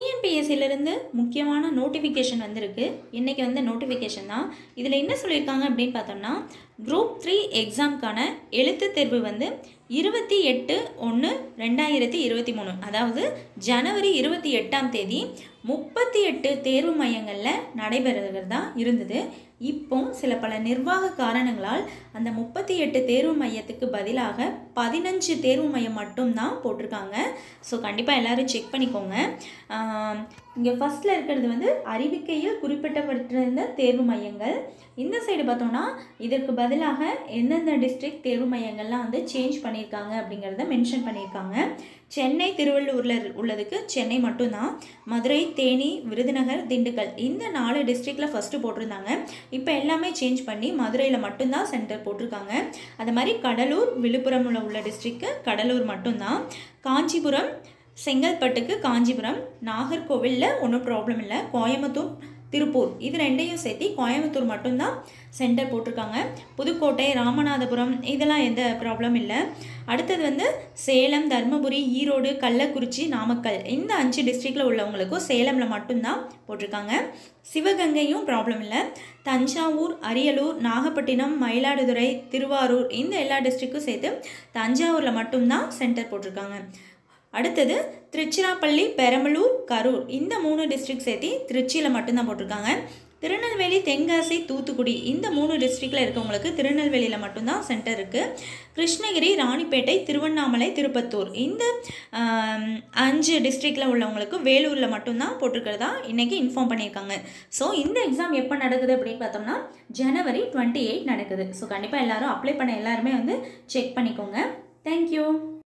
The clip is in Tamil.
டிஎன்பிஎஸ்சிலேருந்து முக்கியமான நோட்டிஃபிகேஷன் வந்திருக்கு இன்றைக்கி வந்து நோட்டிஃபிகேஷன் தான் இதில் என்ன சொல்லியிருக்காங்க அப்படின்னு பார்த்தோம்னா குரூப் த்ரீ எக்ஸாம்க்கான எழுத்துத் தேர்வு வந்து இருபத்தி எட்டு ஒன்று ரெண்டாயிரத்தி இருபத்தி மூணு அதாவது ஜனவரி இருபத்தி எட்டாம் தேதி முப்பத்தி எட்டு தேர்வு மையங்களில் நடைபெறுகிறதா இருந்தது இப்போ சில பல நிர்வாக காரணங்களால் அந்த முப்பத்தி எட்டு தேர்வு மையத்துக்கு பதிலாக பதினஞ்சு தேர்வு மையம் மட்டும்தான் போட்டிருக்காங்க ஸோ கண்டிப்பாக எல்லோரும் செக் பண்ணிக்கோங்க இங்கே ஃபஸ்ட்டில் இருக்கிறது வந்து அறிவிக்கையில் குறிப்பிட்டப்பட்டிருந்த தேர்வு மையங்கள் இந்த சைடு பார்த்தோம்னா இதற்கு பதிலாக எந்தெந்த டிஸ்ட்ரிக்ட் தேர்வு மையங்கள்லாம் வந்து சேஞ்ச் பண்ணியிருக்காங்க அப்படிங்கிறத மென்ஷன் பண்ணியிருக்காங்க சென்னை திருவள்ளூரில் உள்ளதுக்கு சென்னை மட்டும்தான் மதுரை தேனி விருதுநகர் திண்டுக்கல் இந்த நாலு டிஸ்ட்ரிக்டில் ஃபஸ்ட்டு போட்டிருந்தாங்க இப்போ எல்லாமே சேஞ்ச் பண்ணி மதுரையில் மட்டும்தான் சென்டர் போட்டிருக்காங்க அது மாதிரி கடலூர் விழுப்புரமில் உள்ள டிஸ்ட்ரிக்கு கடலூர் மட்டும்தான் காஞ்சிபுரம் செங்கல்பட்டுக்கு காஞ்சிபுரம் நாகர்கோவிலில் ஒன்றும் ப்ராப்ளம் இல்லை கோயம்புத்தூர் திருப்பூர் இது ரெண்டையும் சேர்த்து கோயம்புத்தூர் மட்டும்தான் சென்டர் போட்டிருக்காங்க புதுக்கோட்டை ராமநாதபுரம் இதெல்லாம் எந்த ப்ராப்ளம் இல்லை அடுத்தது வந்து சேலம் தருமபுரி ஈரோடு கள்ளக்குறிச்சி நாமக்கல் இந்த அஞ்சு டிஸ்ட்ரிக்டில் உள்ளவங்களுக்கும் சேலமில் மட்டும்தான் போட்டிருக்காங்க சிவகங்கையும் ப்ராப்ளம் இல்லை தஞ்சாவூர் அரியலூர் நாகப்பட்டினம் மயிலாடுதுறை திருவாரூர் இந்த எல்லா டிஸ்ட்ரிக்கும் சேர்த்து தஞ்சாவூரில் மட்டும்தான் சென்டர் போட்டிருக்காங்க அடுத்தது திருச்சிராப்பள்ளி பெரம்பலூர் கரூர் இந்த மூணு டிஸ்ட்ரிக்ட் சேர்த்து திருச்சியில் மட்டும்தான் போட்டிருக்காங்க திருநெல்வேலி தென்காசி தூத்துக்குடி இந்த மூணு டிஸ்ட்ரிக்டில் இருக்கவங்களுக்கு திருநெல்வேலியில் மட்டும்தான் சென்டர் இருக்குது கிருஷ்ணகிரி ராணிப்பேட்டை திருவண்ணாமலை திருப்பத்தூர் இந்த அஞ்சு டிஸ்ட்ரிக்டில் உள்ளவங்களுக்கு வேலூரில் மட்டும்தான் போட்டிருக்கிறதா இன்றைக்கி இன்ஃபார்ம் பண்ணியிருக்காங்க ஸோ இந்த எக்ஸாம் எப்போ நடக்குது அப்படின்னு பார்த்தோம்னா ஜனவரி டுவெண்ட்டி எயிட் நடக்குது ஸோ கண்டிப்பாக எல்லோரும் அப்ளை பண்ண எல்லாருமே வந்து செக் பண்ணிக்கோங்க தேங்க்யூ